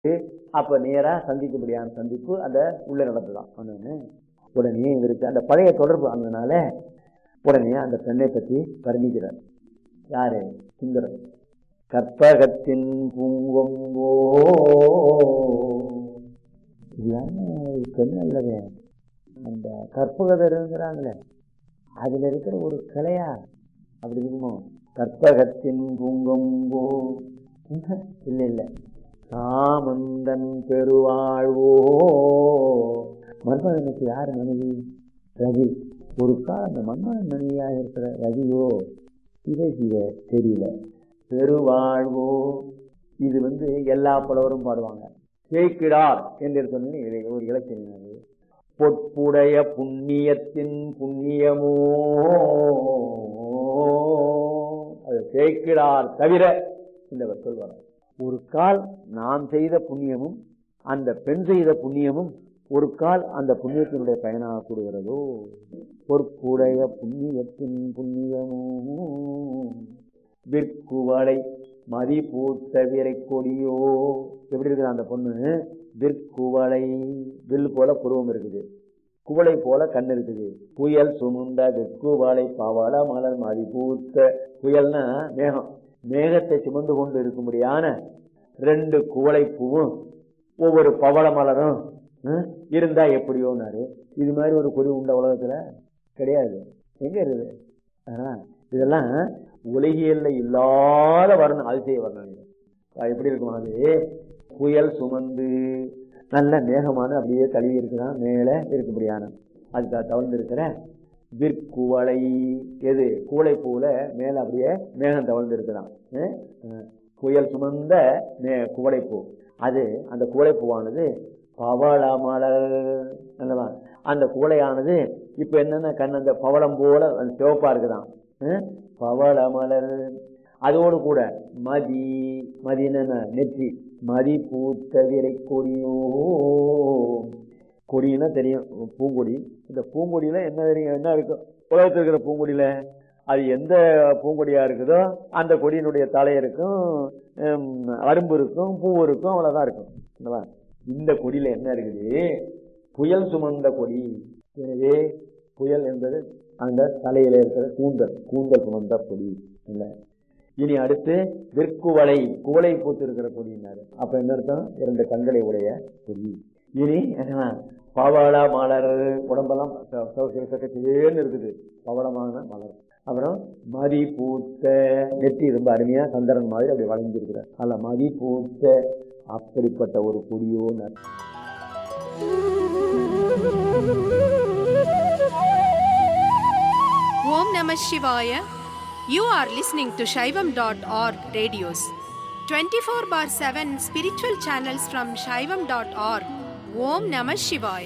அப்ப நேரா சந்திக்க முடியாத சந்திப்பு அந்த உள்ள நடந்துதான் ஒண்ணு உடனே இவருக்கு அந்த பழைய தொடர்பு அதனால உடனே அந்த பெண்ணை பற்றி வர்ணிக்கிறார் யாரு சுந்தரர் கற்பகத்தின் பூங்கொம்போ இது யாருமே பெண் அல்லவே அந்த கற்பகதருங்கிறாங்களே அதுல இருக்கிற ஒரு கலையா அப்படி இருக்குமோ கற்பகத்தின் பூங்கொம்போ இல்லை இல்லை சாமந்தன் பெருவாழ்வோ மன்மதனுக்கு யார் மனைவி ரவி ஒரு கால அந்த மன்மதன் மனைவியாக இருக்கிற ரவியோ இதை இதை தெரியல பெருவாழ்வோ இது வந்து எல்லா புலவரும் பாடுவாங்க சேக்கிடார் என்று சொன்னீங்க இது ஒரு இலக்கியம் பொற்புடைய புண்ணியத்தின் புண்ணியமோ அது சேக்கிடார் தவிர என்றவர் சொல்வார் ஒரு கால் நாம் செய்த புண்ணியமும் அந்த பெண் செய்த புண்ணியமும் ஒரு கால் அந்த புண்ணியத்தினுடைய பயனாக கூடுகிறதோ பொற்புடைய புண்ணியத்தின் புண்ணியமோ விற்குவளை மதி பூத்த விரை கொடியோ எப்படி இருக்குது அந்த பொண்ணு விற்குவளை வில் போல புருவம் இருக்குது குவளை போல கண் இருக்குது புயல் சுமுண்ட வெக்குவளை பவள மலர் மதி பூத்த புயல்னா மேகம் மேகத்தை சுமந்து கொண்டு இருக்கும்படியான ரெண்டு குவளை பூவும் ஒவ்வொரு பவள மலரும் இருந்தா எப்படியோனாரு இது மாதிரி ஒரு கொடி உண்ட உலகத்துல கிடையாது எங்க இருக்குது இதெல்லாம் உலகியல்ல இல்லாத வர்ணம் அதிசய வர்ணம் எப்படி இருக்கும் அது புயல் சுமந்து நல்ல மேகமான அப்படியே தழுவி இருக்குதான் மேல இருக்கும்படியான அதுக்காக தவழ்ந்து இருக்கிற விற்குவளை எது கூளை பூல மேல அப்படியே மேகம் தவழ்ந்து இருக்குதான் புயல் சுமந்த மே குவளைப்பூ அது அந்த குவளைப்பூவானது பவள மலர் அல்லவா அந்த குவளையானது இப்ப என்னன்னா கண் அந்த பவளம் போல அந்த சிவப்பா இருக்குதான் பவள மலர் அதோடு கூட மதி மதி என்ன நெற்றி மதி பூத்த விரை கொடியோ கொடின்னா தெரியும் பூங்கொடி இந்த பூங்கொடியில என்ன தெரியும் என்ன இருக்கும் உலகத்தில் இருக்கிற பூங்கொடியில அது எந்த பூங்கொடியா இருக்குதோ அந்த கொடியினுடைய தலை இருக்கும் அரும்பு இருக்கும் பூ இருக்கும் அவ்வளவுதான் இருக்கும் இந்த கொடியில என்ன இருக்குது புயல் சுமந்த கொடி எனவே புயல் என்பது அந்த தலையில இருக்கிற கூந்தல் கூந்தல் சுமந்த கொடி இல்ல இனி அடுத்து விற்குவளை குவளை பூத்து இருக்கிற கொடினாரு அப்ப என்ன அர்த்தம் இரண்டு கண்களை உடைய கொடி இனி என்ன பவள மலர் உடம்பெல்லாம் சக்கச்சேன்னு இருக்குது பவளமான மலர் அப்புறம் மதி பூத்த நெற்றி ரொம்ப அருமையா சந்திரன் மாதிரி அப்படி வளைஞ்சிருக்கிறார் அல்ல மதி பூத்த அப்படிப்பட்ட ஒரு கொடியோனர் ஓம் நம சிவாய you are listening to Saivam dot org radios twenty four by seven spiritual channels from Saivam dot org ஓம் நம சிவாய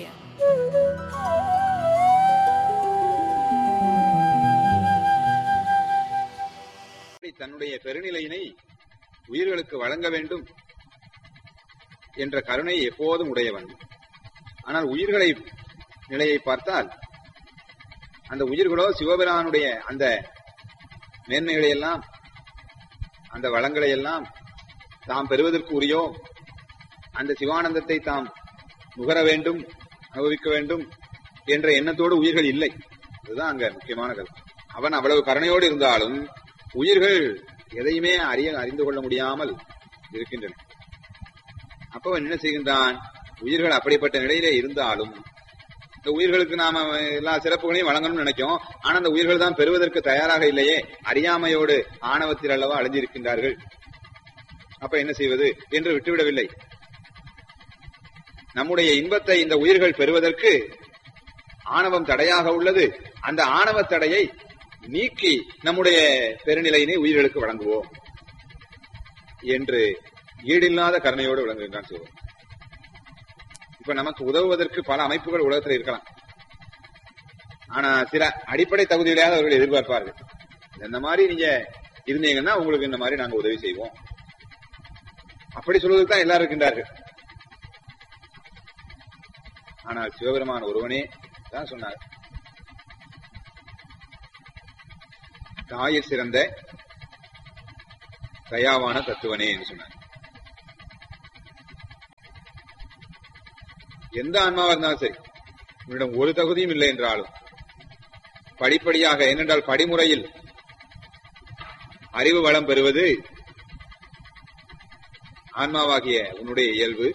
தன்னுடைய பெருநிலையினை உயிர்களுக்கு வழங்க வேண்டும் என்ற கருணை எப்போதும் உடையவன் ஆனால் உயிர்களை நிலையை பார்த்தால் அந்த உயிர்களோ சிவபிரானுடைய அந்த மேன்மைகளை எல்லாம் அந்த வளங்களை எல்லாம் தாம் பெறுவதற்கு உரியோ அந்த சிவானந்தத்தை தாம் நுகர வேண்டும் அனுபவிக்க வேண்டும் என்ற எண்ணத்தோடு உயிர்கள் இல்லை அதுதான் அங்க முக்கியமான கருத்து அவன் அவ்வளவு கருணையோடு இருந்தாலும் உயிர்கள் எதையுமே அறிய அறிந்து கொள்ள முடியாமல் இருக்கின்றன அப்ப அவன் என்ன செய்கின்றான் உயிர்கள் அப்படிப்பட்ட நிலையிலே இருந்தாலும் இந்த உயிர்களுக்கு நாம எல்லா சிறப்புகளையும் வழங்கணும்னு நினைக்கும் ஆனா அந்த உயிர்கள் தான் பெறுவதற்கு தயாராக இல்லையே அறியாமையோடு ஆணவத்தில் அல்லவா அழிஞ்சிருக்கின்றார்கள் அப்ப என்ன செய்வது என்று விட்டுவிடவில்லை நம்முடைய இன்பத்தை இந்த உயிர்கள் பெறுவதற்கு ஆணவம் தடையாக உள்ளது அந்த ஆணவ தடையை நீக்கி நம்முடைய பெருநிலையினை உயிர்களுக்கு வழங்குவோம் என்று ஈடில்லாத கருணையோடு விளங்குகின்றான் சிவன் இப்ப நமக்கு உதவுவதற்கு பல அமைப்புகள் உலகத்தில் இருக்கலாம் ஆனா சில அடிப்படை தகுதிகளையாக அவர்கள் எதிர்பார்ப்பார்கள் இந்த மாதிரி நீங்க இருந்தீங்கன்னா உங்களுக்கு இந்த மாதிரி நாங்க உதவி செய்வோம் அப்படி சொல்வதற்கு தான் எல்லாரும் இருக்கின்றார்கள் ஆனால் சிவபெருமான் ஒருவனே தான் சொன்னார் தாயிற் சிறந்த தயாவான தத்துவனே என்று சொன்னார் எந்த ஆன்மாவா இருந்தாலும் சரி உன்னிடம் ஒரு தகுதியும் இல்லை என்றாலும் படிப்படியாக ஏனென்றால் படிமுறையில் அறிவு வளம் பெறுவது ஆன்மாவாகிய உன்னுடைய இயல்பு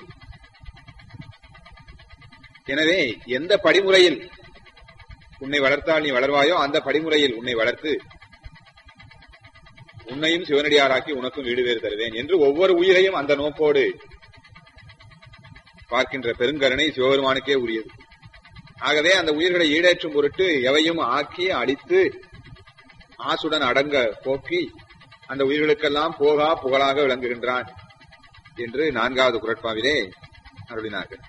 எனவே எந்த படிமுறையில் உன்னை வளர்த்தால் நீ வளர்வாயோ அந்த படிமுறையில் உன்னை வளர்த்து உன்னையும் சிவனடியாராக்கி உனக்கும் வீடு வேறு தருவேன் என்று ஒவ்வொரு உயிரையும் அந்த நோக்கோடு பார்க்கின்ற பெருங்கருணை சிவபெருமானுக்கே உரியது ஆகவே அந்த உயிர்களை ஈடேற்றும் பொருட்டு எவையும் ஆக்கி அடித்து ஆசுடன் அடங்க போக்கி அந்த உயிர்களுக்கெல்லாம் போகா புகழாக விளங்குகின்றான் என்று நான்காவது குரட்பாவிலே அருளினார்கள்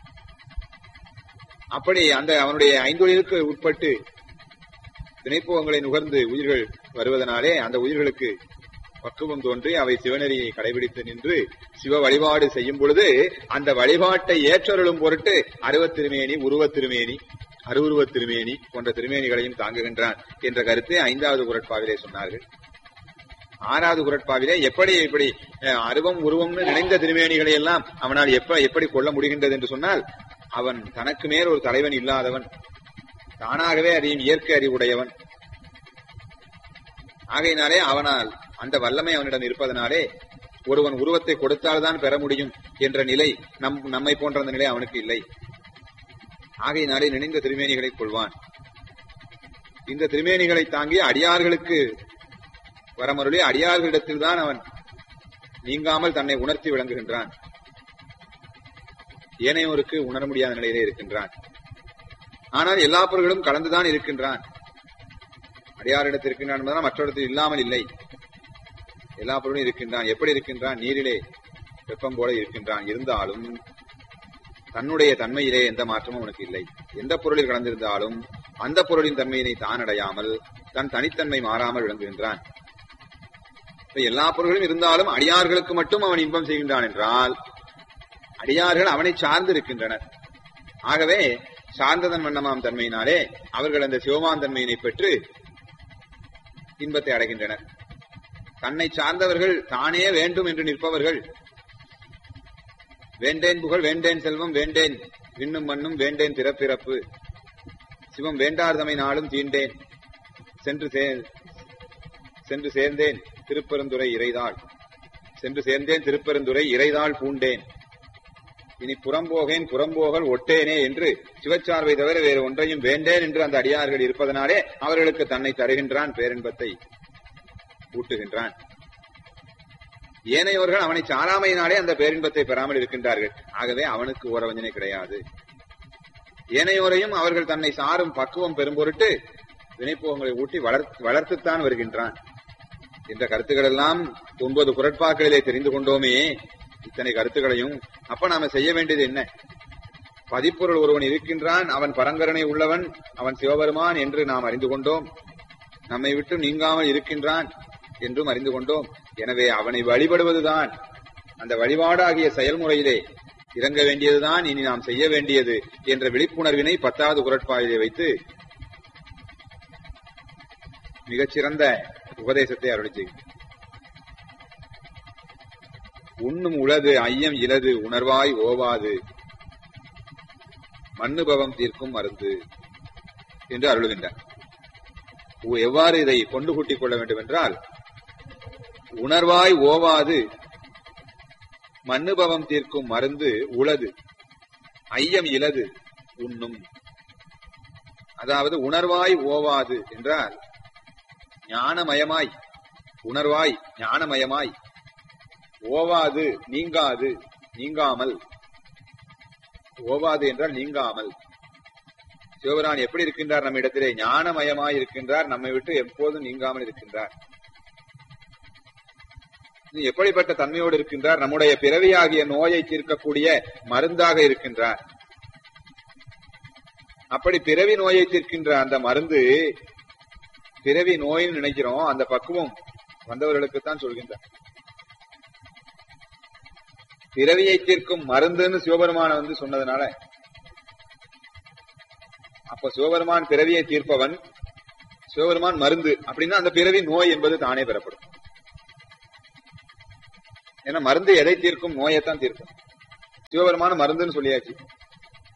அப்படி அந்த அவனுடைய ஐந்தொழிலுக்கு உட்பட்டு வினைப்புவங்களை நுகர்ந்து உயிர்கள் வருவதனாலே அந்த உயிர்களுக்கு பக்குவம் தோன்றி அவை சிவநெறியை கடைபிடித்து நின்று சிவ வழிபாடு செய்யும் பொழுது அந்த வழிபாட்டை ஏற்றருளும் பொருட்டு அருவத் திருமேனி உருவத் திருமேனி அருவுருவத் திருமேனி போன்ற திருமேனிகளையும் தாங்குகின்றான் என்ற கருத்தை ஐந்தாவது குரட்பாவிலே சொன்னார்கள் ஆறாவது குரட்பாவிலே எப்படி இப்படி அஹ், அருவம் உருவம்னு நினைந்த திருமேனிகளை எல்லாம் அவனால் எப்ப எப்படி கொள்ள முடிகின்றது என்று சொன்னால் அவன் தனக்கு மேல் ஒரு தலைவன் இல்லாதவன் தானாகவே அறியும் இயற்கை அறிவுடையவன் ஆகையினாலே அவனால் அந்த வல்லமை அவனிடம் இருப்பதனாலே ஒருவன் உருவத்தை கொடுத்தால்தான் பெற முடியும் என்ற நிலை நம் நம்மை போன்ற அந்த நிலை அவனுக்கு இல்லை ஆகையினாலே நினைந்த திருமேனிகளை கொள்வான் இந்த திருமேனிகளை தாங்கி அடியார்களுக்கு வரமருளி அடியார்களிடத்தில் தான் அவன் நீங்காமல் தன்னை உணர்த்தி விளங்குகின்றான் ஏனையோருக்கு உணர முடியாத நிலையிலே இருக்கின்றான் ஆனால் எல்லா பொருள்களும் கலந்துதான் இருக்கின்றான் அடியாரிடத்தில் இருக்கின்றான் என்பதால் மற்றொருத்தில் இல்லாமல் இல்லை எல்லா பொருளும் இருக்கின்றான் எப்படி இருக்கின்றான் நீரிலே வெப்பம் போல இருக்கின்றான் இருந்தாலும் தன்னுடைய தன்மையிலே எந்த மாற்றமும் அவனுக்கு இல்லை எந்த பொருளில் கலந்திருந்தாலும் அந்த பொருளின் தன்மையினை தான் அடையாமல் தன் தனித்தன்மை மாறாமல் விளங்குகின்றான் இப்ப எல்லா பொருள்களும் இருந்தாலும் அடியார்களுக்கு மட்டும் அவன் இன்பம் செய்கின்றான் என்றால் அடியார்கள் அவனை சார்ந்து இருக்கின்றனர் ஆகவே சார்ந்ததன் வண்ணமாம் தன்மையினாலே அவர்கள் அந்த சிவமான் தன்மையினை பெற்று இன்பத்தை அடைகின்றனர் தன்னை சார்ந்தவர்கள் தானே வேண்டும் என்று நிற்பவர்கள் வேண்டேன் புகழ் வேண்டேன் செல்வம் வேண்டேன் விண்ணும் மண்ணும் வேண்டேன் பிறப்பிறப்பு சிவம் வேண்டார்தமை நாளும் தீண்டேன் சென்று சே- சென்று சேர்ந்தேன் திருப்பெருந்துறை இறைதாள் சென்று சேர்ந்தேன் திருப்பெருந்துறை இறைதாள் பூண்டேன் இனி புறம்போகேன் புறம்போகல் ஒட்டேனே என்று சிவச்சார்வை தவிர வேறு ஒன்றையும் வேண்டேன் என்று அந்த அடியார்கள் இருப்பதனாலே அவர்களுக்கு தன்னை தருகின்றான் பேரின்பத்தை ஊட்டுகின்றான் ஏனையோர்கள் அவனை சாராமையினாலே அந்த பேரின்பத்தை பெறாமல் இருக்கின்றார்கள் ஆகவே அவனுக்கு ஓரவஞ்சனை கிடையாது ஏனையோரையும் அவர்கள் தன்னை சாரும் பக்குவம் பெறும் பொருட்டு வினைப்போகங்களை ஊட்டி வளர்த்து வளர்த்துத்தான் வருகின்றான் என்ற கருத்துக்கள் எல்லாம் ஒன்பது குரட்பாக்களிலே தெரிந்து கொண்டோமே இத்தனை கருத்துக்களையும் அப்ப நாம செய்ய வேண்டியது என்ன பதிப்பொருள் ஒருவன் இருக்கின்றான் அவன் பரங்கரணை உள்ளவன் அவன் சிவபெருமான் என்று நாம் அறிந்து கொண்டோம் நம்மை விட்டு நீங்காமல் இருக்கின்றான் என்றும் அறிந்து கொண்டோம் எனவே அவனை வழிபடுவதுதான் அந்த வழிபாடாகிய செயல்முறையிலே இறங்க வேண்டியதுதான் இனி நாம் செய்ய வேண்டியது என்ற விழிப்புணர்வினை பத்தாவது குரட்பாவிலே வைத்து மிகச்சிறந்த உபதேசத்தை அருளி செய்யும் உண்ணும் உளது ஐயம் இலது உணர்வாய் ஓவாது மண்ணுபவம் தீர்க்கும் மருந்து என்று அருளுகின்றார் உ- எவ்வாறு இதை கொண்டு கூட்டிக் கொள்ள வேண்டும் என்றால் உணர்வாய் ஓவாது மண்ணுபவம் தீர்க்கும் மருந்து உளது ஐயம் இலது உண்ணும் அதாவது உணர்வாய் ஓவாது என்றால் ஞானமயமாய் உணர்வாய் ஞானமயமாய் ஓவாது நீங்காது நீங்காமல் ஓவாது என்றால் நீங்காமல் சிவபிரான் எப்படி இருக்கின்றார் நம்ம இடத்திலே ஞானமயமாய் இருக்கின்றார் நம்மை விட்டு எப்போதும் நீங்காமல் இருக்கின்றார் இது எப்படிப்பட்ட தன்மையோடு இருக்கின்றார் நம்முடைய பிறவியாகிய நோயை தீர்க்கக்கூடிய மருந்தாக இருக்கின்றார் அப்படி பிறவி நோயை தீர்க்கின்ற அந்த மருந்து பிறவி நோயின்னு நினைக்கிறோம் அந்த பக்குவம் வந்தவர்களுக்குத்தான் சொல்கின்றார் பிறவியை தீர்க்கும் மருந்துன்னு சிவபெருமான வந்து சொன்னதுனால அப்ப சிவபெருமான் பிறவியை தீர்ப்பவன் சிவபெருமான் மருந்து அப்படின்னா அந்த பிறவி நோய் என்பது தானே பெறப்படும் ஏன்னா மருந்து எதை தீர்க்கும் நோயைத்தான் தீர்க்கும் சிவபெருமான மருந்துன்னு சொல்லியாச்சு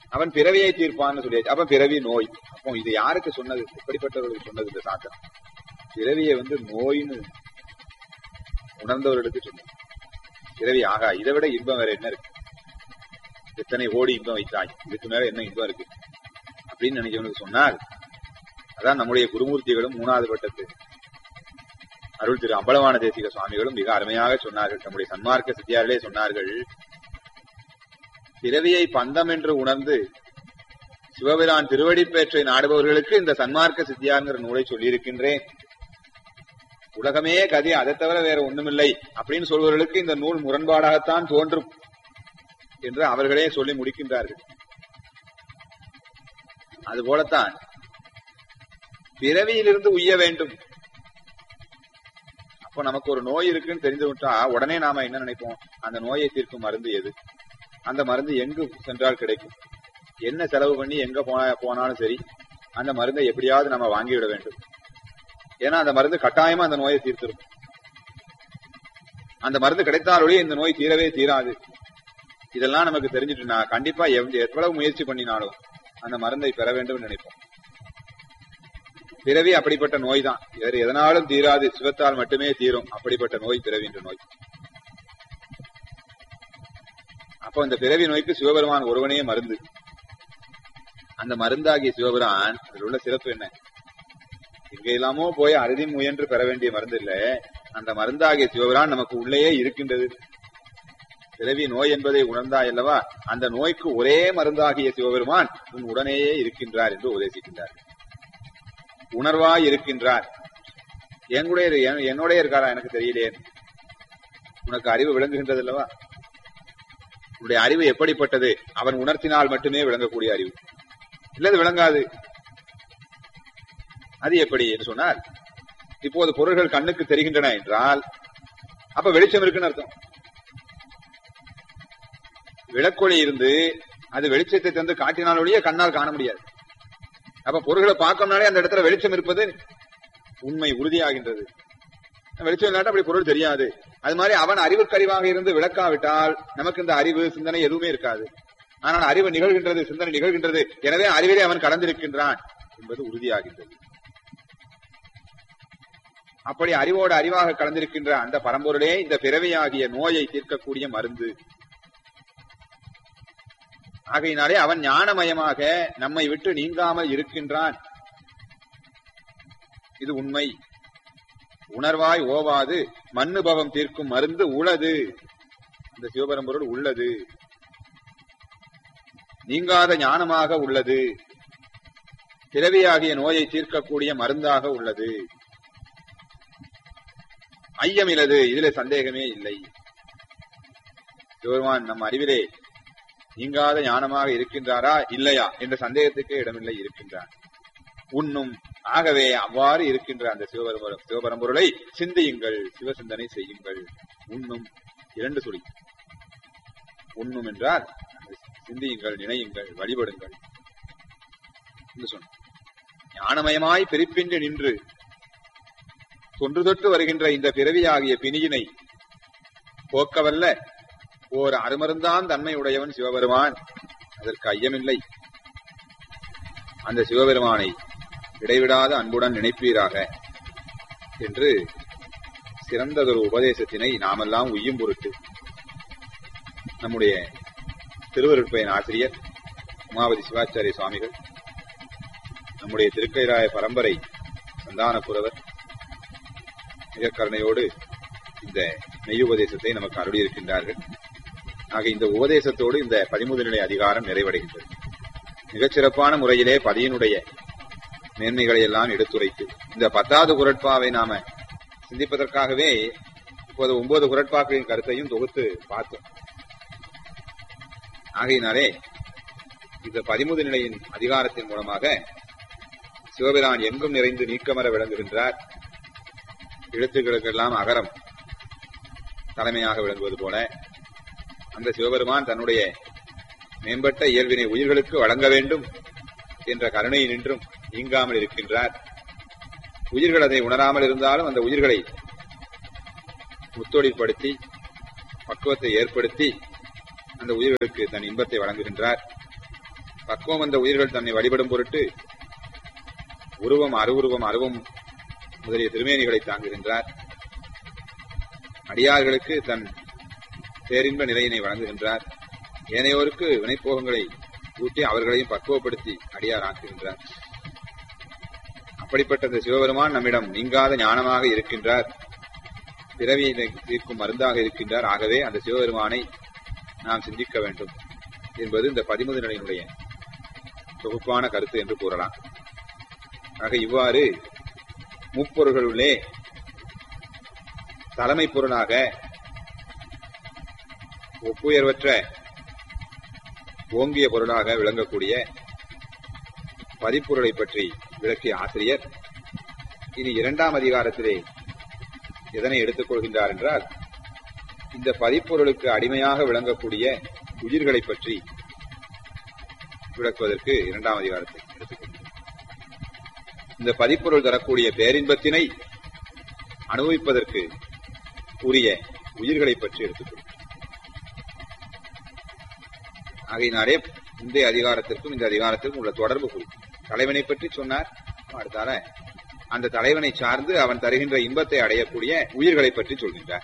அவன் பிறவியை தீர்ப்பான்னு சொல்லியாச்சு அப்ப பிறவி நோய் அப்போ இது யாருக்கு சொன்னது எப்படிப்பட்டவர்களுக்கு சொன்னது இந்த சாத்திரம் பிறவியை வந்து நோயின்னு உணர்ந்தவர்களுக்கு சொன்னது பிறவி ஆகா இதை விட இன்பம் வேற என்ன இருக்கு எத்தனை கோடி இன்பம் வைத்தாய் இதுக்கு மேல என்ன இன்பம் இருக்கு அப்படின்னு நினைக்கிறவனுக்கு சொன்னால் அதான் நம்முடைய குருமூர்த்திகளும் மூணாவது பட்டத்து அருள் திரு அம்பலவான தேசிக சுவாமிகளும் மிக அருமையாக சொன்னார்கள் நம்முடைய சன்மார்க்க சித்தியார்களே சொன்னார்கள் பிறவியை பந்தம் என்று உணர்ந்து சிவபிரான் திருவடிப்பேற்றை நாடுபவர்களுக்கு இந்த சன்மார்க்க சித்தியார்ங்கிற நூலை சொல்லியிருக்கின்றேன் உலகமே கதி அதை தவிர வேற ஒண்ணுமில்லை அப்படின்னு சொல்பவர்களுக்கு இந்த நூல் முரண்பாடாகத்தான் தோன்றும் என்று அவர்களே சொல்லி முடிக்கின்றார்கள் அதுபோலத்தான் பிறவியிலிருந்து உய்ய வேண்டும் அப்போ நமக்கு ஒரு நோய் இருக்குன்னு தெரிந்து விட்டா உடனே நாம என்ன நினைப்போம் அந்த நோயை தீர்க்கும் மருந்து எது அந்த மருந்து எங்கு சென்றால் கிடைக்கும் என்ன செலவு பண்ணி எங்க போனா போனாலும் சரி அந்த மருந்தை எப்படியாவது நம்ம வாங்கிவிட வேண்டும் ஏன்னா அந்த மருந்து கட்டாயமா அந்த நோயை தீர்த்திரும் அந்த மருந்து கிடைத்தாலொழிய இந்த நோய் தீரவே தீராது இதெல்லாம் நமக்கு தெரிஞ்சுட்டுனா கண்டிப்பா எவ்- எவ்வளவு முயற்சி பண்ணினாலும் அந்த மருந்தை பெற வேண்டும் நினைப்போம் பிறவி அப்படிப்பட்ட நோய் தான் வேறு எதனாலும் தீராது சிவத்தால் மட்டுமே தீரும் அப்படிப்பட்ட நோய் பிறவின்ற நோய் அப்போ இந்த பிறவி நோய்க்கு சிவபெருமான் ஒருவனே மருந்து அந்த மருந்தாகிய சிவபெருமான் அதில் உள்ள சிறப்பு என்ன எங்க எல்லாமோ போய் அறுதி முயன்று பெற வேண்டிய மருந்து இல்ல அந்த மருந்தாகிய சிவபெருமான் நமக்கு உள்ளேயே இருக்கின்றது பிறவி நோய் என்பதை உணர்ந்தாய் அல்லவா அந்த நோய்க்கு ஒரே மருந்தாகிய சிவபெருமான் உன் உடனேயே இருக்கின்றார் என்று உபதேசிக்கின்றார் உணர்வாய் இருக்கின்றார் எங்களுடைய என்- என்னோடய இருக்காரா எனக்கு தெரியலையே உனக்கு அறிவு விளங்குகின்றது அல்லவா உன்னுடைய அறிவு எப்படிப்பட்டது அவன் உணர்த்தினால் மட்டுமே விளங்கக்கூடிய அறிவு இல்லது விளங்காது அது எப்படி என்று சொன்னால் இப்போது பொருள்கள் கண்ணுக்கு தெரிகின்றன என்றால் அப்ப வெளிச்சம் இருக்குன்னு அர்த்தம் விளக்கொளி இருந்து அது வெளிச்சத்தை தந்து காட்டினாலொழிய கண்ணால் காண முடியாது அப்ப பொருள்களை பார்க்கணும்னாலே அந்த இடத்துல வெளிச்சம் இருப்பது உண்மை உறுதியாகின்றது வெளிச்சம் இல்லாட்ட அப்படி பொருள் தெரியாது அது மாதிரி அவன் அறிவுக்கறிவாக இருந்து விளக்காவிட்டால் நமக்கு இந்த அறிவு சிந்தனை எதுவுமே இருக்காது ஆனால் அறிவு நிகழ்கின்றது சிந்தனை நிகழ்கின்றது எனவே அறிவிலே அவன் கடந்திருக்கின்றான் என்பது உறுதியாகின்றது அப்படி அறிவோடு அறிவாக கலந்திருக்கின்ற அந்த பரம்பொருளே இந்த பிறவியாகிய நோயை தீர்க்கக்கூடிய மருந்து ஆகையினாலே அவன் ஞானமயமாக நம்மை விட்டு நீங்காமல் இருக்கின்றான் இது உண்மை உணர்வாய் ஓவாது மண்ணுபவம் தீர்க்கும் மருந்து உளது இந்த சிவபரம்பொருள் உள்ளது நீங்காத ஞானமாக உள்ளது பிறவியாகிய நோயை தீர்க்கக்கூடிய மருந்தாக உள்ளது ஐயமிலது இதுல சந்தேகமே இல்லை சிவபெருமான் நம் அறிவிலே நீங்காத ஞானமாக இருக்கின்றாரா இல்லையா என்ற சந்தேகத்துக்கே இடமில்லை இருக்கின்றார் உண்ணும் ஆகவே அவ்வாறு இருக்கின்ற அந்த சிவபரம்பரம் சிவபரம்பொருளை சிந்தியுங்கள் சிவசிந்தனை செய்யுங்கள் உண்ணும் இரண்டு சொல்லி உண்ணும் என்றால் சிந்தியுங்கள் நினையுங்கள் வழிபடுங்கள் என்று சொன்ன ஞானமயமாய் பிரிப்பின்றி நின்று தொன்று தொட்டு வருகின்ற இந்த பிறவியாகிய பிணியினை போக்கவல்ல ஓர் அருமருந்தான் தன்மை உடையவன் சிவபெருமான் அதற்கு ஐயமில்லை அந்த சிவபெருமானை இடைவிடாத அன்புடன் நினைப்பீராக என்று சிறந்ததொரு உபதேசத்தினை நாமெல்லாம் உய்யும் பொருட்டு நம்முடைய திருவருட்பயன் ஆசிரியர் உமாவதி சிவாச்சாரிய சுவாமிகள் நம்முடைய திருக்கைராய பரம்பரை சந்தான புரவர் மிக கருணையோடு இந்த மெய் உபதேசத்தை நமக்கு அருளியிருக்கின்றார்கள் ஆக இந்த உபதேசத்தோடு இந்த பதிமுது நிலை அதிகாரம் நிறைவடைகின்றது மிகச் சிறப்பான முறையிலே பதியினுடைய மேன்மைகளை எல்லாம் எடுத்துரைத்து இந்த பத்தாவது குரட்பாவை நாம சிந்திப்பதற்காகவே இப்போது ஒன்பது குரட்பாக்களின் கருத்தையும் தொகுத்து பார்த்தோம் ஆகையினாலே இந்த பதிமுது நிலையின் அதிகாரத்தின் மூலமாக சிவபிரான் எங்கும் நிறைந்து நீக்கமர விளங்குகின்றார் எழுத்துக்களுக்கெல்லாம் அகரம் தலைமையாக விளங்குவது போல அந்த சிவபெருமான் தன்னுடைய மேம்பட்ட இயல்பினை உயிர்களுக்கு வழங்க வேண்டும் என்ற கருணை நின்றும் நீங்காமல் இருக்கின்றார் உயிர்கள் அதை உணராமல் இருந்தாலும் அந்த உயிர்களை முத்தொழிற்படுத்தி பக்குவத்தை ஏற்படுத்தி அந்த உயிர்களுக்கு தன் இன்பத்தை வழங்குகின்றார் பக்குவம் வந்த உயிர்கள் தன்னை வழிபடும் பொருட்டு உருவம் அருவுருவம் அருவம் முதலிய திருமேனிகளை தாங்குகின்றார் அடியார்களுக்கு தன் பேரின்ப நிலையினை வழங்குகின்றார் ஏனையோருக்கு வினைப்போகங்களை ஊட்டி அவர்களையும் பக்குவப்படுத்தி அடியார் ஆக்குகின்றார் அப்படிப்பட்ட இந்த சிவபெருமான் நம்மிடம் நீங்காத ஞானமாக இருக்கின்றார் பிறவியை தீர்க்கும் மருந்தாக இருக்கின்றார் ஆகவே அந்த சிவபெருமானை நாம் சிந்திக்க வேண்டும் என்பது இந்த பதிமுது நிலையினுடைய தொகுப்பான கருத்து என்று கூறலாம் ஆக இவ்வாறு முப்பொருள்களுள்ளே தலைமை பொருளாக ஒப்புயர்வற்ற ஓங்கிய பொருளாக விளங்கக்கூடிய பதிப்பொருளை பற்றி விளக்கிய ஆசிரியர் இனி இரண்டாம் அதிகாரத்திலே எதனை எடுத்துக் கொள்கின்றார் என்றால் இந்த பதிப்பொருளுக்கு அடிமையாக விளங்கக்கூடிய உயிர்களை பற்றி விளக்குவதற்கு இரண்டாம் அதிகாரத்தை எடுத்துக்கொள்கிறார் இந்த பதிப்பொருள் தரக்கூடிய பேரின்பத்தினை அனுபவிப்பதற்கு உரிய உயிர்களை பற்றி எடுத்துக்கொள்கிறார் ஆகையினாலே முந்தைய அதிகாரத்திற்கும் இந்த அதிகாரத்திற்கும் உள்ள தொடர்பு குறிக்கும் தலைவனை பற்றி சொன்னார் அடுத்தால அந்த தலைவனை சார்ந்து அவன் தருகின்ற இன்பத்தை அடையக்கூடிய உயிர்களை பற்றி சொல்கின்றார்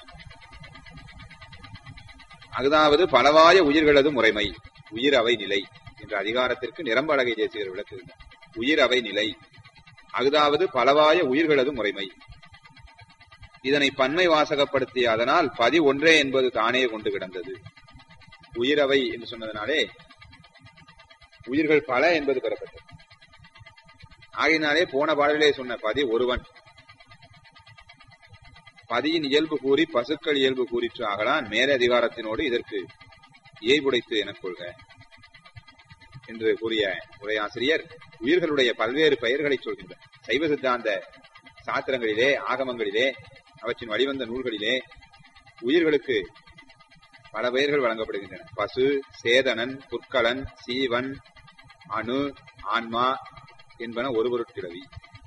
அதாவது பலவாய உயிர்களது முறைமை உயிர் அவை நிலை என்ற அதிகாரத்திற்கு நிரம்ப அழகை தேசியர் விளக்குகின்றார் உயிர் அவை நிலை அதாவது பலவாய உயிர்களது முறைமை இதனை பன்மை வாசகப்படுத்திய அதனால் பதி ஒன்றே என்பது தானே கொண்டு கிடந்தது உயிரவை என்று சொன்னதனாலே உயிர்கள் பல என்பது பெறப்பட்டது ஆகையினாலே போன பாடலிலே சொன்ன பதி ஒருவன் பதியின் இயல்பு கூறி பசுக்கள் இயல்பு கூறிற்று ஆகலான் மேல அதிகாரத்தினோடு இதற்கு இயைபுடைத்து எனக் கொள்க என்று கூறிய உரையாசிரியர் உயிர்களுடைய பல்வேறு பெயர்களை சொல்கின்றார் சைவ சித்தாந்த சாத்திரங்களிலே ஆகமங்களிலே அவற்றின் வழிவந்த நூல்களிலே உயிர்களுக்கு பல பெயர்கள் வழங்கப்படுகின்றன பசு சேதனன் புற்களன் சீவன் அணு ஆன்மா என்பன ஒரு பொருட்கிழவி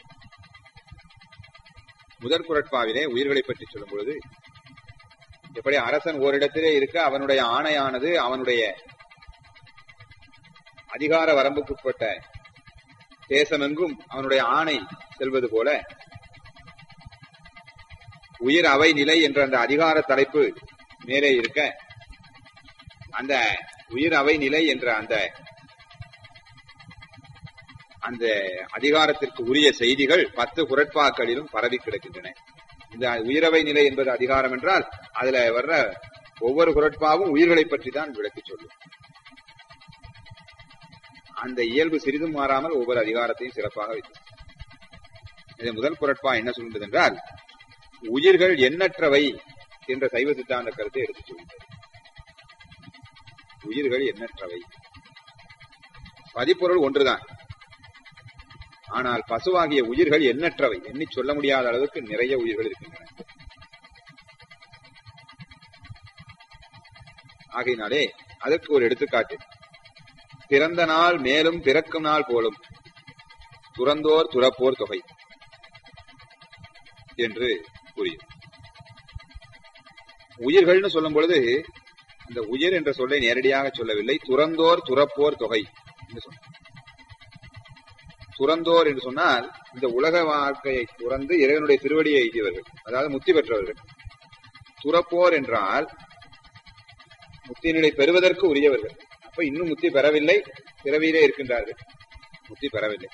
முதற் குரட்பாவிலே உயிர்களை பற்றி சொல்லும் பொழுது எப்படி அரசன் ஓரிடத்திலே இருக்க அவனுடைய ஆணையானது அவனுடைய அதிகார வரம்புக்குட்பட்ட தேசமெங்கும் அவனுடைய ஆணை செல்வது போல உயிர் அவை நிலை என்ற அந்த அதிகார தலைப்பு மேலே இருக்க அந்த உயிர் அவை நிலை என்ற அந்த அந்த அதிகாரத்திற்கு உரிய செய்திகள் பத்து குரட்பாக்களிலும் பரவி கிடக்கின்றன இந்த உயிரவை நிலை என்பது அதிகாரம் என்றால் அதுல வர்ற ஒவ்வொரு குரட்பாவும் உயிர்களை பற்றி தான் விளக்கி சொல்லும் அந்த இயல்பு சிறிதும் மாறாமல் ஒவ்வொரு அதிகாரத்தையும் சிறப்பாக வைத்து இது முதல் குரட்பா என்ன சொல்கின்றது என்றால் உயிர்கள் எண்ணற்றவை என்ற சைவ சித்தாந்த கருத்தை எடுத்துச் சொல்கின்றது உயிர்கள் எண்ணற்றவை பதிப்பொருள் ஒன்றுதான் ஆனால் பசுவாகிய உயிர்கள் எண்ணற்றவை எண்ணி சொல்ல முடியாத அளவுக்கு நிறைய உயிர்கள் இருக்கின்றன ஆகையினாலே அதற்கு ஒரு எடுத்துக்காட்டு பிறந்த நாள் மேலும் பிறக்கும் நாள் போலும் துறந்தோர் துறப்போர் தொகை என்று கூறியது உயிர்கள்னு சொல்லும் பொழுது இந்த உயிர் என்ற சொல்லை நேரடியாக சொல்லவில்லை துறந்தோர் துறப்போர் தொகை என்று சொன்னார் துறந்தோர் என்று சொன்னால் இந்த உலக வாழ்க்கையை துறந்து இறைவனுடைய திருவடியை எய்தியவர்கள் அதாவது முத்தி பெற்றவர்கள் துறப்போர் என்றால் முத்தி நிலை பெறுவதற்கு உரியவர்கள் அப்ப இன்னும் முத்தி பெறவில்லை பிறவியிலே இருக்கின்றார்கள் முத்தி பெறவில்லை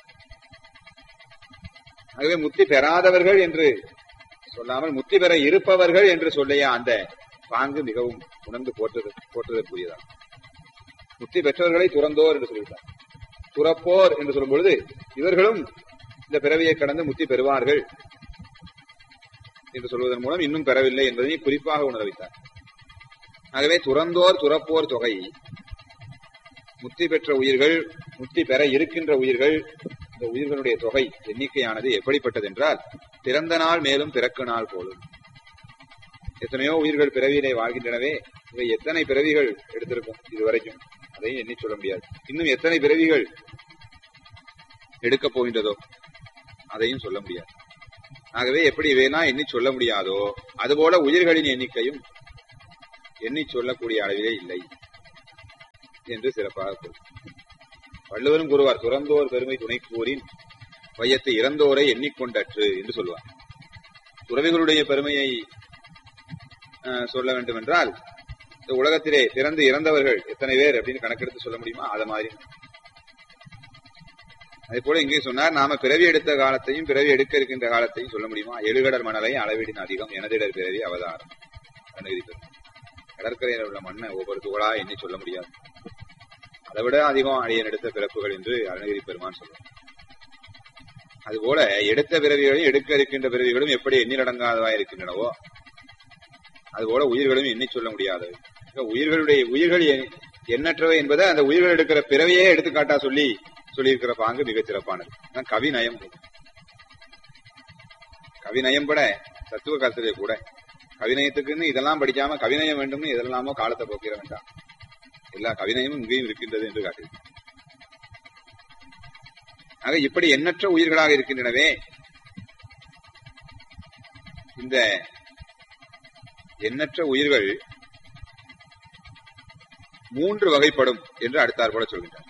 ஆகவே முத்தி பெறாதவர்கள் என்று சொல்லாமல் முத்தி பெற இருப்பவர்கள் என்று சொல்லிய அந்த பாங்கு மிகவும் உணர்ந்து போற்றது போற்றுதற்குரியதான் முத்தி பெற்றவர்களை துறந்தோர் என்று சொல்லிவிட்டார் துறப்போர் என்று சொல்லும் பொழுது இவர்களும் இந்த பிறவியை கடந்து முத்தி பெறுவார்கள் என்று சொல்வதன் மூலம் இன்னும் பெறவில்லை என்பதை குறிப்பாக உணர வைத்தார் ஆகவே துறந்தோர் துறப்போர் தொகை முத்தி பெற்ற உயிர்கள் முத்தி பெற இருக்கின்ற உயிர்கள் இந்த உயிர்களுடைய தொகை எண்ணிக்கையானது எப்படிப்பட்டது என்றால் பிறந்த நாள் மேலும் பிறக்க நாள் போலும் எத்தனையோ உயிர்கள் பிறவியிலே வாழ்கின்றனவே இவை எத்தனை பிறவிகள் எடுத்திருக்கும் இதுவரைக்கும் அதையும் எண்ணி சொல்ல முடியாது இன்னும் எத்தனை பிறவிகள் எடுக்கப் போகின்றதோ அதையும் சொல்ல முடியாது ஆகவே எப்படி இவையெல்லாம் எண்ணி சொல்ல முடியாதோ அதுபோல உயிர்களின் எண்ணிக்கையும் எண்ணி சொல்லக்கூடிய அளவிலே இல்லை என்று சிறப்பாக கூறும் வள்ளுவரும் கூறுவார் துறந்தோர் பெருமை துணை கூறின் வையத்தை இறந்தோரை எண்ணிக்கொண்டற்று என்று சொல்வார் துறவிகளுடைய பெருமையை அஹ், சொல்ல வேண்டும் என்றால் இந்த உலகத்திலே பிறந்து இறந்தவர்கள் எத்தனை பேர் அப்படின்னு கணக்கெடுத்து சொல்ல முடியுமா அத மாதிரி அதே போல இங்கே சொன்னார் நாம பிறவி எடுத்த காலத்தையும் பிறவி எடுக்க இருக்கின்ற காலத்தையும் சொல்ல முடியுமா எழுகடர் மணலை அளவீடின் அதிகம் எனதிடர் பிறவி அவதாரம் அருணகிரி பெருமான். கடற்கரையில் உள்ள மண்ணை ஒவ்வொரு துகளா எண்ணி சொல்ல முடியாது அதை விட அதிகம் அடியன் எடுத்த பிறப்புகள் என்று அருணகிரி பெருமான் சொல்லுவார் அதுபோல எடுத்த பிறவிகளும் எடுக்க இருக்கின்ற பிறவிகளும் எப்படி எண்ணிலடங்காதவா இருக்கின்றனவோ அதுபோல உயிர்களும் எண்ணி சொல்ல முடியாதவை இப்ப உயிர்களுடைய உயிர்கள் எ- எண்ணற்றவை என்பதை அந்த உயிர்கள் எடுக்கிற பிறவியே எடுத்துக்காட்டா சொல்லி சொல்லியிருக்கிற பாங்கு மிகச் சிறப்பானது அதான் கவிநயம் கவிநயம் பட தத்துவ கருத்திலே கூட கவிநயத்துக்குன்னு இதெல்லாம் படிக்காம கவிநயம் வேண்டும்னு இதெல்லாமோ காலத்தை போக்கிற வேண்டாம் எல்லா கவிநயமும் இங்கேயும் இருக்கின்றது என்று காட்டுகிறது ஆக இப்படி எண்ணற்ற உயிர்களாக இருக்கின்றனவே இந்த எண்ணற்ற உயிர்கள் மூன்று வகைப்படும் என்று அடுத்தார் போல சொல்கின்றார்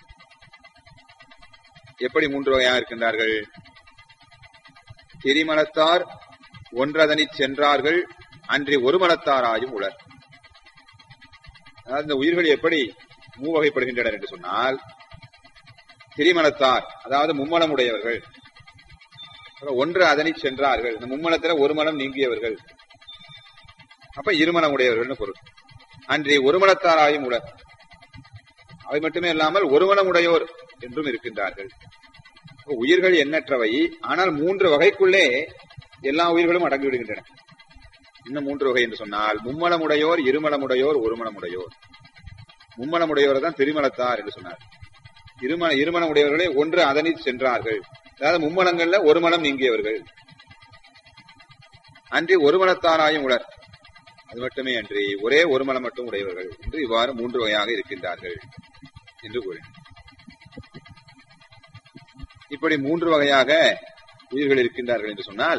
எப்படி மூன்று வகையாக இருக்கின்றார்கள் திரிமலத்தார் ஒன்றதனிச் சென்றார்கள் அன்றி ஒரு மலத்தாராயும் உளர் அதாவது இந்த உயிர்கள் எப்படி மூவகைப்படுகின்றனர் என்று சொன்னால் திரிமலத்தார் அதாவது மும்மலம் உடையவர்கள் ஒன்று அதனிச் சென்றார்கள் இந்த மும்மலத்துல ஒரு மலம் நீங்கியவர்கள் அப்ப இருமலம் உடையவர்கள்னு பொருள் அன்றி ஒரு மலத்தாராயும் உளர் அவை மட்டுமே இல்லாமல் ஒரு மலம் உடையோர் என்றும் இருக்கின்றார்கள் அப்ப உயிர்கள் எண்ணற்றவை ஆனால் மூன்று வகைக்குள்ளே எல்லா உயிர்களும் அடங்கி விடுகின்றன இன்னும் மூன்று வகை என்று சொன்னால் மும்மலமுடையோர் இருமலமுடையோர் ஒருமலமுடையோர் மும்மலமுடையோர் தான் திருமலத்தார் என்று சொன்னார் இருமல இருமலமுடையவர்களே ஒன்று அதனில் சென்றார்கள் அதாவது மும்மலங்கள்ல ஒரு மலம் நீங்கியவர்கள் அன்றி ஒரு மலத்தாராயும் உளர் அது மட்டுமே அன்றி ஒரே ஒரு மலம் மட்டும் உடையவர்கள் என்று இவ்வாறு மூன்று வகையாக இருக்கின்றார்கள் என்று கூறினார் இப்படி மூன்று வகையாக உயிர்கள் இருக்கின்றார்கள் என்று சொன்னால்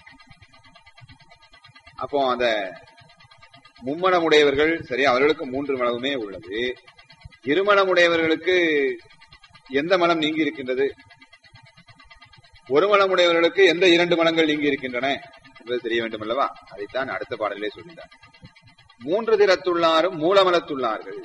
அப்போ அந்த மும்மனமுடையவர்கள் சரி அவர்களுக்கு மூன்று மலமுமே உள்ளது இருமணமுடையவர்களுக்கு எந்த மலம் நீங்கி இருக்கின்றது ஒரு மலமுடையவர்களுக்கு எந்த இரண்டு மலங்கள் நீங்கி இருக்கின்றன என்பது தெரிய வேண்டும் அல்லவா அதைத்தான் அடுத்த பாடலிலே சொல்கின்றார் மூன்று திறத்துள்ளாரும் மூலமலத்துள்ளார்கள்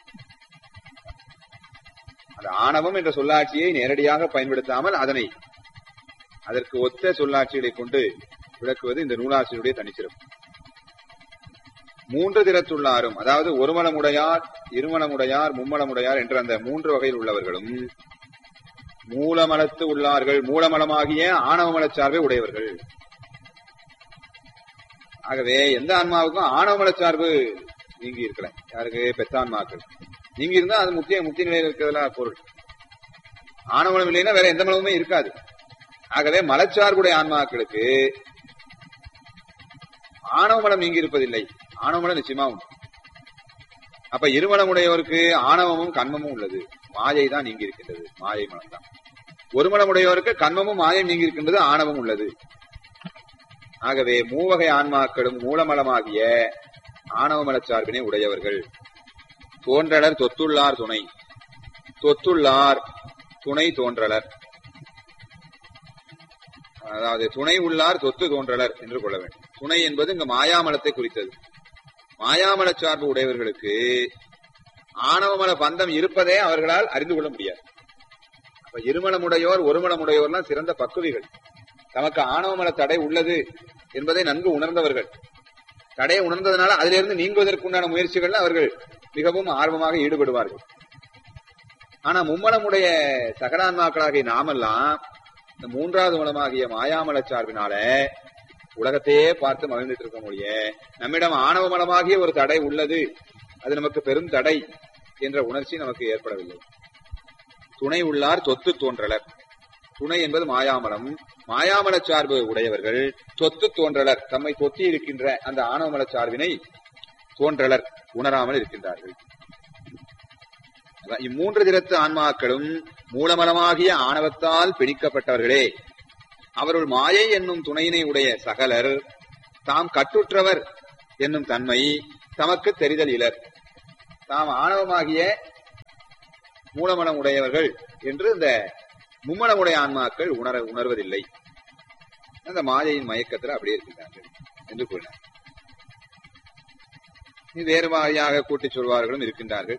அந்த ஆணவம் என்ற சொல்லாட்சியை நேரடியாக பயன்படுத்தாமல் அதனை அதற்கு ஒத்த சொல்லாட்சிகளை கொண்டு விளக்குவது இந்த நூலாசிரியருடைய தனிச்சிறப்பு மூன்று திறத்துள்ளாரும் அதாவது ஒருமலமுடையார் இருமலமுடையார் மும்மலமுடையார் என்ற அந்த மூன்று வகையில் உள்ளவர்களும் மூலமலத்து உள்ளார்கள் மூலமலமாகிய ஆணவ மலச்சார்பை உடையவர்கள் ஆகவே எந்த ஆன்மாவுக்கும் ஆணவ மலச்சார்பு நீங்கி இருக்கல யாருக்கு பெத்தான்மாக்கள் நீங்க இருந்தா அது முக்கிய முக்கிய நிலையில் இருக்கிறதுல பொருள் ஆணவலம் இல்லைன்னா வேற எந்த மலமுமே இருக்காது ஆகவே மலச்சார்புடைய ஆன்மாக்களுக்கு ஆணவ மலம் நீங்கி இருப்பதில்லை ஆணவ மலம் நிச்சயமா உண்டு அப்ப இருமலமுடையவருக்கு ஆணவமும் கண்மமும் உள்ளது மாயை தான் நீங்கி இருக்கின்றது மாயை மலம் தான் ஒரு மலமுடையவருக்கு கண்மமும் மாயம் நீங்கி இருக்கின்றது ஆணவம் உள்ளது ஆகவே மூவகை ஆன்மாக்களும் மூலமலமாகிய ஆணவ மலச்சார்பினை உடையவர்கள் தோன்றலர் தொத்துள்ளார் துணை தொத்துள்ளார் துணை தோன்றலர் அதாவது துணை உள்ளார் தொத்து தோன்றலர் என்று கொள்ள வேண்டும் துணை என்பது இங்க மாயாமலத்தை குறித்தது மாயாமல சார்பு உடையவர்களுக்கு ஆணவமல பந்தம் இருப்பதே அவர்களால் அறிந்து கொள்ள முடியாது அப்ப இருமலமுடையோர் ஒருமலமுடையோர்லாம் சிறந்த பக்குவிகள் தமக்கு ஆணவமல தடை உள்ளது என்பதை நன்கு உணர்ந்தவர்கள் தடையை உணர்ந்ததுனால அதிலிருந்து நீங்குவதற்குண்டான முயற்சிகள்ல அவர்கள் மிகவும் ஆர்வமாக ஈடுபடுவார்கள் ஆனா மும்மலமுடைய சகடான்மாக்களாகிய நாமெல்லாம் இந்த மூன்றாவது மூலமாகிய மாயாமல சார்பினால உலகத்தையே பார்த்து மகிழ்ந்துட்டு இருக்க முடிய நம்மிடம் ஆணவ மலமாகிய ஒரு தடை உள்ளது அது நமக்கு பெரும் தடை என்ற உணர்ச்சி நமக்கு ஏற்படவில்லை துணை உள்ளார் தொத்து தோன்றலர் துணை என்பது மாயாமலம் மாயாமல சார்பு உடையவர்கள் தொத்து தோன்றலர் தம்மை தொத்தி இருக்கின்ற அந்த ஆணவமல சார்பினை தோன்றலர் உணராமல் இருக்கின்றார்கள் இம்மூன்று திறத்து ஆன்மாக்களும் மூலமலமாகிய ஆணவத்தால் பிணிக்கப்பட்டவர்களே அவருள் மாயை என்னும் துணையினை உடைய சகலர் தாம் கட்டுற்றவர் என்னும் தன்மை தமக்கு தெரிதல் இலர் தாம் ஆணவமாகிய மூலமனம் உடையவர்கள் என்று இந்த மும்மலமுடைய ஆன்மாக்கள் உணர உணர்வதில்லை அந்த மாயையின் மயக்கத்தில் அப்படியே இருக்கின்றார்கள் என்று கூறினார் இது வேறு வாரியாக கூட்டிச் சொல்வார்களும் இருக்கின்றார்கள்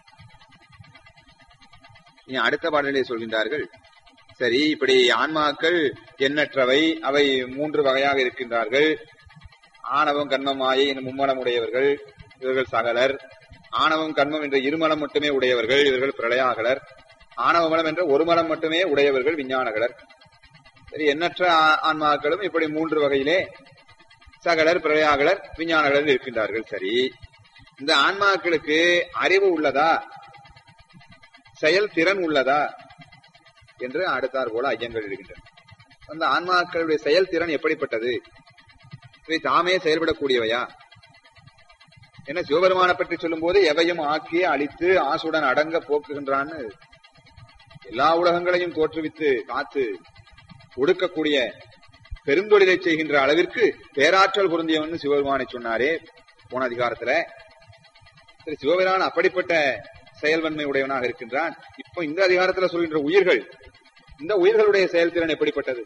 இனி அடுத்த பாடலிலே சொல்கின்றார்கள் சரி இப்படி ஆன்மாக்கள் எண்ணற்றவை அவை மூன்று வகையாக இருக்கின்றார்கள் ஆணவம் கண்மம் மாயை எனும் மும்மலம் உடையவர்கள் இவர்கள் சகலர் ஆணவம் கண்மம் என்ற இருமலம் மட்டுமே உடையவர்கள் இவர்கள் பிரளயாகலர் ஆணவ மலம் என்ற ஒரு மலம் மட்டுமே உடையவர்கள் விஞ்ஞானகலர் சரி எண்ணற்ற ஆ- ஆன்மாக்களும் இப்படி மூன்று வகையிலே சகலர் பிரளயாகலர் விஞ்ஞானகலர் இருக்கின்றார்கள் சரி இந்த ஆன்மாக்களுக்கு அறிவு உள்ளதா செயல் திறன் உள்ளதா என்று அடுத்தார் போல ஐயங்கள் இருக்கின்றன அந்த ஆன்மாக்களுடைய செயல் திறன் எப்படிப்பட்டது இவை தாமே செயல்படக்கூடியவையா என்ன சிவபெருமான பற்றி சொல்லும் போது எவையும் ஆக்கி அழித்து ஆசுடன் அடங்க போக்குகின்றான்னு எல்லா உலகங்களையும் தோற்றுவித்து காத்து ஒடுக்கக்கூடிய பெருந்தொழிலை செய்கின்ற அளவிற்கு பேராற்றல் பொருந்தியவன் சிவபெருமானை சொன்னாரே போன அதிகாரத்துல சரி சிவபெருமான் அப்படிப்பட்ட செயல்வன்மை உடையவனாக இருக்கின்றான் இப்போ இந்த அதிகாரத்துல சொல்கின்ற உயிர்கள் இந்த உயிர்களுடைய செயல்திறன் எப்படிப்பட்டது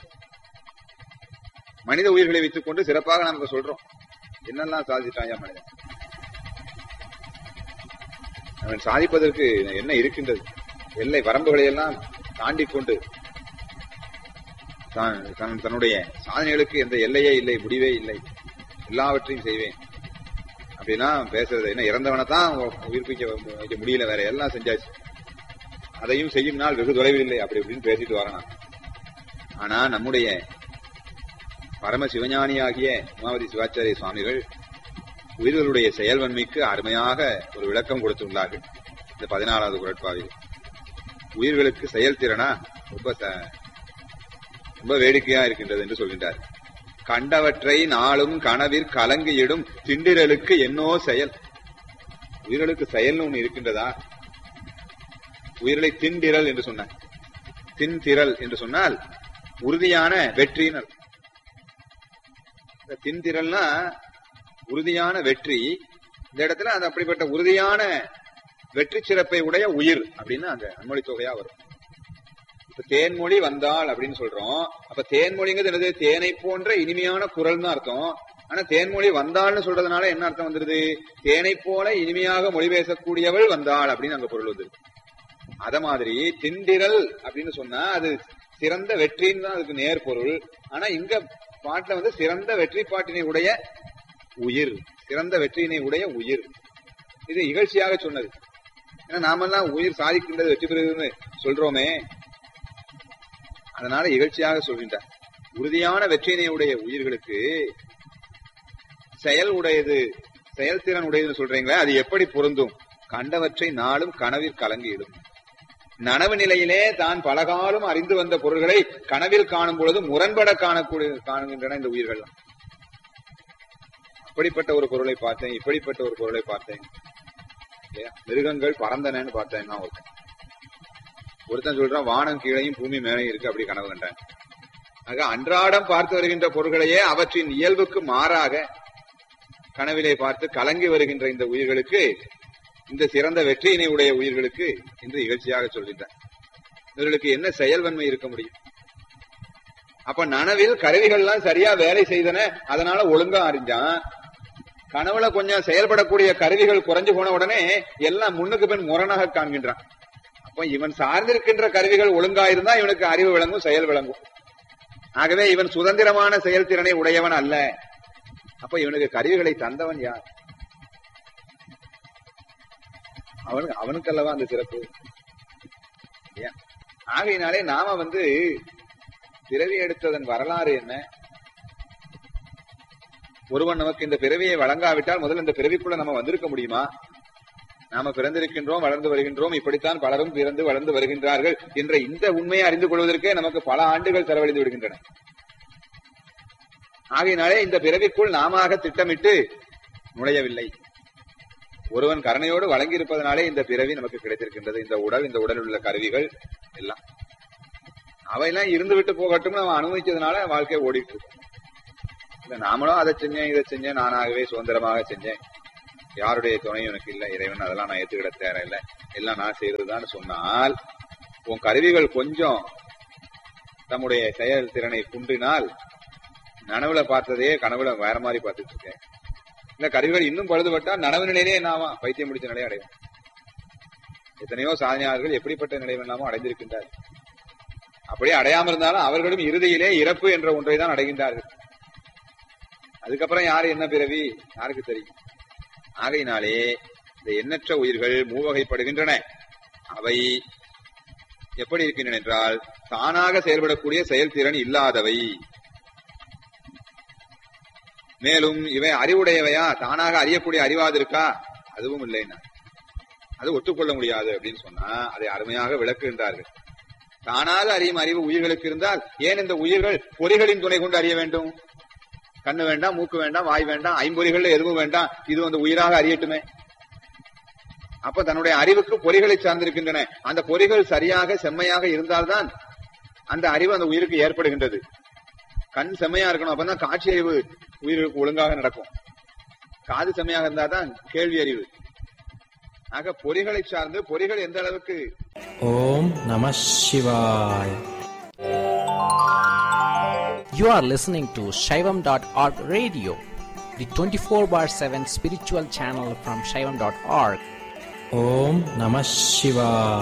மனித உயிர்களை வைத்துக் கொண்டு சிறப்பாக நமக்கு சொல்றோம் என்னெல்லாம் சாதிச்சிட்டாயா மனிதன் அவன் சாதிப்பதற்கு என்ன இருக்கின்றது எல்லை வரம்புகளை எல்லாம் தாண்டி கொண்டு தான் தன் தன்னுடைய சாதனைகளுக்கு எந்த எல்லையே இல்லை முடிவே இல்லை எல்லாவற்றையும் செய்வேன் அப்படின்னா பேசுறது என்ன இறந்தவனை தான் உயிர்ப்பிக்க வைக்க முடியல வேற எல்லாம் செஞ்சாச்சு அதையும் செய்யும் நாள் வெகு தொலைவில் இல்லை அப்படி இப்படின்னு பேசிட்டு வரணும் ஆனா நம்முடைய பரம சிவஞானியாகிய உமாவதி சிவாச்சாரிய சுவாமிகள் உயிர்களுடைய செயல்வன்மைக்கு அருமையாக ஒரு விளக்கம் கொடுத்துள்ளார்கள் இந்த பதினாறாவது குரட்பாவில் உயிர்களுக்கு செயல்திறனா ரொம்ப ச- ரொம்ப வேடிக்கையா இருக்கின்றது என்று சொல்கின்றார் கண்டவற்றை நாளும் கனவிற் கலங்கியிடும் திண்டிரலுக்கு என்னோ செயல் உயிர்களுக்கு செயல்னு ஒண்ணு இருக்கின்றதா உயிர்களை திண்டிரல் என்று சொன்னார் தின்திரல் என்று சொன்னால் உறுதியான வெற்றியினர் இந்த தின்திரல்னா உறுதியான வெற்றி இந்த இடத்துல அந்த அப்படிப்பட்ட உறுதியான வெற்றி சிறப்பை உடைய உயிர் அப்படின்னு அந்த அன்மொழி தொகையா வரும் இப்ப தேன்மொழி வந்தாள் அப்படின்னு சொல்றோம் அப்ப தேன்மொழிங்கிறது என்னது தேனை போன்ற இனிமையான குரல் தான் அர்த்தம் ஆனா தேன்மொழி வந்தாள்னு சொல்றதுனால என்ன அர்த்தம் வந்துருது தேனை போல இனிமையாக மொழி பேசக்கூடியவள் வந்தாள் அப்படின்னு அங்க பொருள் வந்துருது அத மாதிரி திண்டிரல் அப்படின்னு சொன்னா அது சிறந்த வெற்றின்னு தான் அதுக்கு நேர் பொருள் ஆனா இங்க பாட்டுல வந்து சிறந்த வெற்றி பாட்டினை உடைய உயிர் சிறந்த வெற்றியினை உடைய உயிர் இது இகழ்ச்சியாக சொன்னது ஏன்னா நாமெல்லாம் உயிர் சாதிக்கின்றது வெற்றி பெறுகிறதுன்னு சொல்றோமே அதனால இகழ்ச்சியாக சொல்கின்றார் உறுதியான வெற்றியினை உடைய உயிர்களுக்கு செயல் உடையது செயல்திறன் உடையதுன்னு சொல்றீங்களே அது எப்படி பொருந்தும் கண்டவற்றை நாளும் கனவில் கலங்கிடும் நனவு நிலையிலே தான் பலகாலம் அறிந்து வந்த பொருள்களை கனவில் காணும் பொழுது முரண்பட காணக்கூடிய காணுகின்றன இந்த உயிர்கள் அப்படிப்பட்ட ஒரு பொருளை பார்த்தேன் இப்படிப்பட்ட ஒரு பொருளை பார்த்தேன் இல்லையா? மிருகங்கள் பறந்தனன்னு பார்த்தேன் நான் ஒருத்தன் ஒருத்தன் சொல்றான் வானம் கீழையும் பூமி மேலையும் இருக்கு அப்படி கனவு கண்டான் ஆக அன்றாடம் பார்த்து வருகின்ற பொருள்களையே அவற்றின் இயல்புக்கு மாறாக கனவிலே பார்த்து கலங்கி வருகின்ற இந்த உயிர்களுக்கு இந்த சிறந்த வெற்றியினை உடைய உயிர்களுக்கு என்று இகழ்ச்சியாக சொல்கின்றார் இவர்களுக்கு என்ன செயல்வன்மை இருக்க முடியும் அப்ப நனவில் கருவிகள்லாம் சரியா வேலை செய்தன அதனால ஒழுங்கா அறிஞ்சான் கனவுல கொஞ்சம் செயல்படக்கூடிய கருவிகள் குறைஞ்சு போன உடனே எல்லாம் முன்னுக்கு பின் முரணாக காண்கின்றான் அப்ப இவன் சார்ந்திருக்கின்ற கருவிகள் ஒழுங்கா இருந்தா இவனுக்கு அறிவு விளங்கும் செயல் விளங்கும் ஆகவே இவன் சுதந்திரமான செயல்திறனை உடையவன் அல்ல அப்ப இவனுக்கு கருவிகளை தந்தவன் யார் அவனுக்கு அவனுக்கு அல்லவா அந்த சிறப்பு இல்லையா? ஆகையினாலே நாம வந்து பிறவி எடுத்ததன் வரலாறு என்ன ஒருவன் நமக்கு இந்த பிறவியை வழங்காவிட்டால் முதல்ல இந்த பிறவிக்குள்ள நம்ம வந்திருக்க முடியுமா நாம பிறந்திருக்கின்றோம் வளர்ந்து வருகின்றோம் இப்படித்தான் பலரும் பிறந்து வளர்ந்து வருகின்றார்கள் என்ற இந்த உண்மையை அறிந்து கொள்வதற்கே நமக்கு பல ஆண்டுகள் செலவழிந்து விடுகின்றன ஆகையினாலே இந்த பிறவிக்குள் நாம திட்டமிட்டு நுழையவில்லை ஒருவன் கருணையோடு வழங்கி இருப்பதனாலே இந்த பிறவி நமக்கு கிடைத்திருக்கின்றது இந்த உடல் இந்த உடலில் உள்ள கருவிகள் எல்லாம் அவையெல்லாம் இருந்து விட்டு போகட்டும் நம்ம அனுபவிச்சதுனால வாழ்க்கை ஓடிட்டு இருக்கு இல்ல நாமளும் அதை செஞ்சேன் இதை செஞ்சேன் நானாகவே சுதந்திரமாக செஞ்சேன் யாருடைய துணையும் எனக்கு இல்லை இறைவன் அதெல்லாம் நான் ஏத்துக்கிட தேர இல்லை எல்லாம் நான் செய்யறதுதான் சொன்னால் உன் கருவிகள் கொஞ்சம் தம்முடைய செயல் திறனை குன்றினால் நனவுல பார்த்ததே கனவுல வேற மாதிரி பார்த்துட்டு இருக்கேன் இல்ல கருவிகள் இன்னும் பழுதுபட்டா நனவு நிலையிலே என்ன ஆவான் பைத்தியம் முடிச்ச நிலை அடையும் எத்தனையோ சாதனையாளர்கள் எப்படிப்பட்ட நிலை வேணாமோ அடைந்திருக்கின்றார்கள் அப்படியே அடையாம இருந்தாலும் அவர்களும் இறுதியிலே இறப்பு என்ற ஒன்றை தான் அடைகின்றார்கள் அதுக்கப்புறம் யாரு என்ன பிறவி யாருக்கு தெரியும் ஆகையினாலே இந்த எண்ணற்ற உயிர்கள் மூவகைப்படுகின்றன அவை எப்படி இருக்கின்றன என்றால் தானாக செயல்படக்கூடிய செயல்திறன் இல்லாதவை மேலும் இவை அறிவுடையவையா தானாக அறியக்கூடிய அறிவாது இருக்கா அதுவும் இல்லைன்னா அது ஒத்துக்கொள்ள முடியாது அப்படின்னு சொன்னா அதை அருமையாக விளக்குகின்றார்கள் தானாக அறியும் அறிவு உயிர்களுக்கு இருந்தால் ஏன் இந்த உயிர்கள் பொறிகளின் துணை கொண்டு அறிய வேண்டும் கண்ணு வேண்டாம் மூக்கு வேண்டாம் வாய் வேண்டாம் ஐம்பொறிகள்ல எதுவும் வேண்டாம் இது வந்து உயிராக அறியட்டுமே அப்ப தன்னுடைய அறிவுக்கு பொறிகளை சார்ந்திருக்கின்றன அந்த பொறிகள் சரியாக செம்மையாக இருந்தால்தான் அந்த அறிவு அந்த உயிருக்கு ஏற்படுகின்றது கண் செம்மையா இருக்கணும் அப்பதான் காட்சி அறிவு உயிருக்கு ஒழுங்காக நடக்கும் காது செம்மையாக இருந்தாதான் கேள்வி அறிவு ஆக பொறிகளை சார்ந்து பொறிகள் எந்த அளவுக்கு ஓம் நம சிவாய் You are listening to Shaivam.org radio, the 24 bar 7 spiritual channel from Shaivam.org. Om Namah Shivaya.